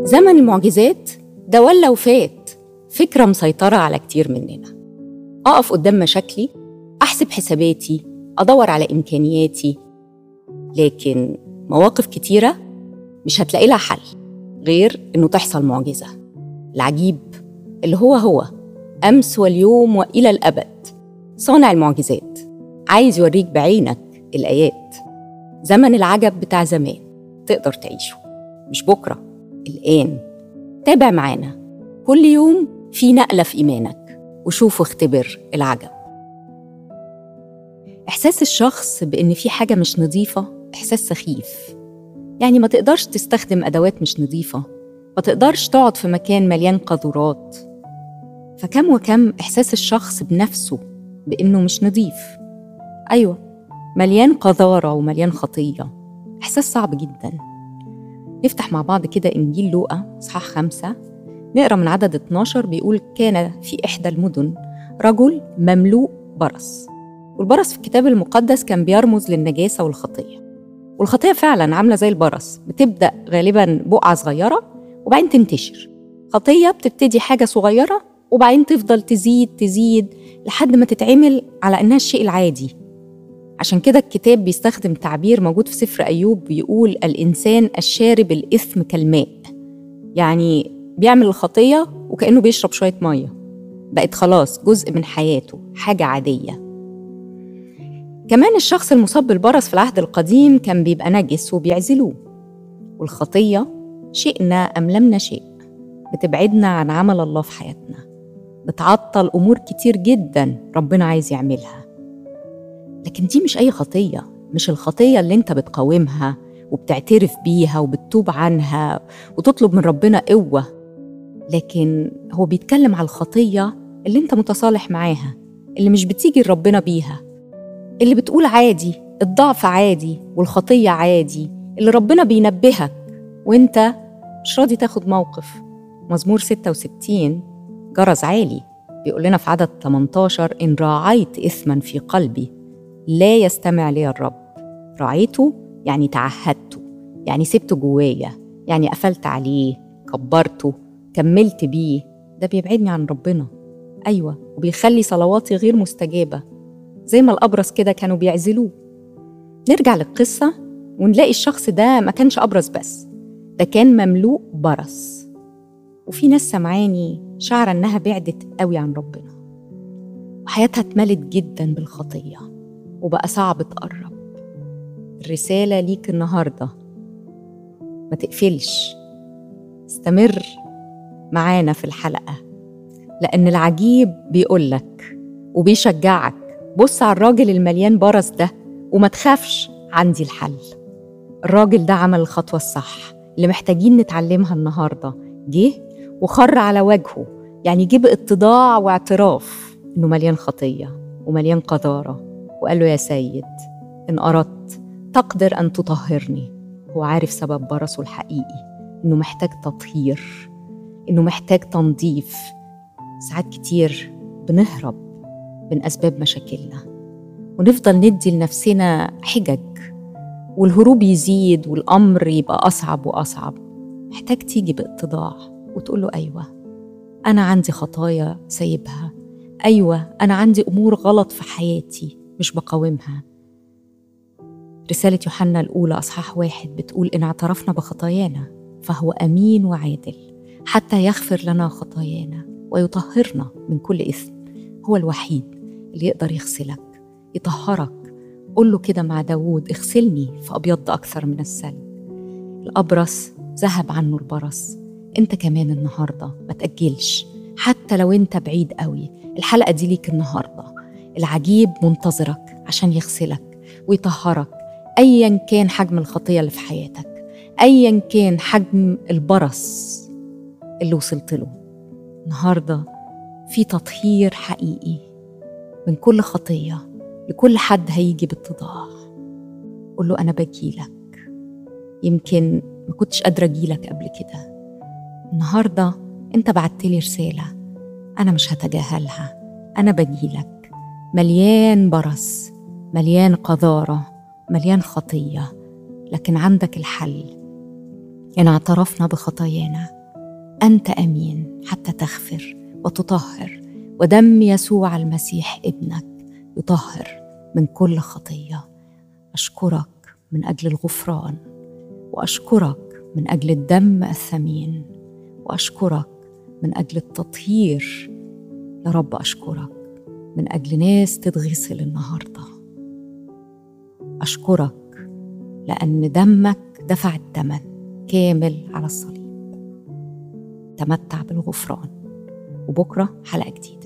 زمن المعجزات ده ولا وفات فكرة مسيطرة على كتير مننا أقف قدام مشاكلي أحسب حساباتي أدور على إمكانياتي لكن مواقف كتيرة مش هتلاقي لها حل غير إنه تحصل معجزة العجيب اللي هو هو أمس واليوم وإلى الأبد صانع المعجزات عايز يوريك بعينك الآيات زمن العجب بتاع زمان تقدر تعيشه مش بكرة الآن تابع معانا كل يوم في نقلة في إيمانك وشوف واختبر العجب إحساس الشخص بإن في حاجة مش نظيفة إحساس سخيف يعني ما تقدرش تستخدم أدوات مش نظيفة ما تقدرش تقعد في مكان مليان قاذورات فكم وكم إحساس الشخص بنفسه بإنه مش نظيف أيوة مليان قذارة ومليان خطية إحساس صعب جدا نفتح مع بعض كده إنجيل لوقا إصحاح خمسة نقرأ من عدد 12 بيقول كان في إحدى المدن رجل مملوء برص والبرص في الكتاب المقدس كان بيرمز للنجاسة والخطية والخطية فعلا عاملة زي البرص بتبدأ غالبا بقعة صغيرة وبعدين تنتشر خطية بتبتدي حاجة صغيرة وبعدين تفضل تزيد تزيد لحد ما تتعمل على إنها الشيء العادي عشان كده الكتاب بيستخدم تعبير موجود في سفر أيوب بيقول الإنسان الشارب الإثم كالماء يعني بيعمل الخطية وكأنه بيشرب شوية مية بقت خلاص جزء من حياته حاجة عادية كمان الشخص المصاب بالبرص في العهد القديم كان بيبقى نجس وبيعزلوه والخطية شئنا أم لم نشئ بتبعدنا عن عمل الله في حياتنا بتعطل أمور كتير جدا ربنا عايز يعملها لكن دي مش أي خطية مش الخطية اللي أنت بتقاومها وبتعترف بيها وبتتوب عنها وتطلب من ربنا قوة لكن هو بيتكلم على الخطية اللي أنت متصالح معاها اللي مش بتيجي لربنا بيها اللي بتقول عادي الضعف عادي والخطية عادي اللي ربنا بينبهك وانت مش راضي تاخد موقف مزمور 66 جرس عالي بيقول لنا في عدد 18 إن راعيت إثما في قلبي لا يستمع لي الرب راعيته يعني تعهدته يعني سبته جوايا يعني قفلت عليه كبرته كملت بيه ده بيبعدني عن ربنا أيوة وبيخلي صلواتي غير مستجابة زي ما الأبرص كده كانوا بيعزلوه نرجع للقصة ونلاقي الشخص ده ما كانش أبرص بس ده كان مملوء برص وفي ناس سمعاني شعر إنها بعدت قوي عن ربنا وحياتها اتملت جدا بالخطية وبقى صعب تقرب الرسالة ليك النهاردة ما تقفلش استمر معانا في الحلقة لأن العجيب بيقولك وبيشجعك بص على الراجل المليان برص ده وما تخافش عندي الحل الراجل ده عمل الخطوة الصح اللي محتاجين نتعلمها النهاردة جه وخر على وجهه يعني جه باتضاع واعتراف إنه مليان خطية ومليان قذارة وقال له يا سيد إن أردت تقدر أن تطهرني هو عارف سبب برصه الحقيقي إنه محتاج تطهير إنه محتاج تنظيف ساعات كتير بنهرب من أسباب مشاكلنا ونفضل ندي لنفسنا حجج والهروب يزيد والأمر يبقى أصعب وأصعب محتاج تيجي باتضاع وتقول له أيوة أنا عندي خطايا سايبها أيوة أنا عندي أمور غلط في حياتي مش بقاومها رسالة يوحنا الأولى أصحاح واحد بتقول إن اعترفنا بخطايانا فهو أمين وعادل حتى يغفر لنا خطايانا ويطهرنا من كل إثم هو الوحيد اللي يقدر يغسلك يطهرك قول له كده مع داوود اغسلني فأبيض أكثر من الثلج الأبرص ذهب عنه البرص انت كمان النهارده ما تأجلش حتى لو انت بعيد قوي الحلقة دي ليك النهارده العجيب منتظرك عشان يغسلك ويطهرك ايا كان حجم الخطية اللي في حياتك ايا كان حجم البرص اللي وصلت له النهارده في تطهير حقيقي من كل خطيه لكل حد هيجي باتضاع قول له انا بجيلك يمكن ما كنتش قادره اجيلك قبل كده النهارده انت بعتلي رساله انا مش هتجاهلها انا بجيلك مليان برص مليان قذاره مليان خطيه لكن عندك الحل ان اعترفنا بخطايانا انت امين حتى تغفر وتطهر ودم يسوع المسيح ابنك يطهر من كل خطيه اشكرك من اجل الغفران واشكرك من اجل الدم الثمين واشكرك من اجل التطهير يا رب اشكرك من اجل ناس تتغسل النهارده اشكرك لان دمك دفع الثمن كامل على الصليب تمتع بالغفران وبكره حلقه جديده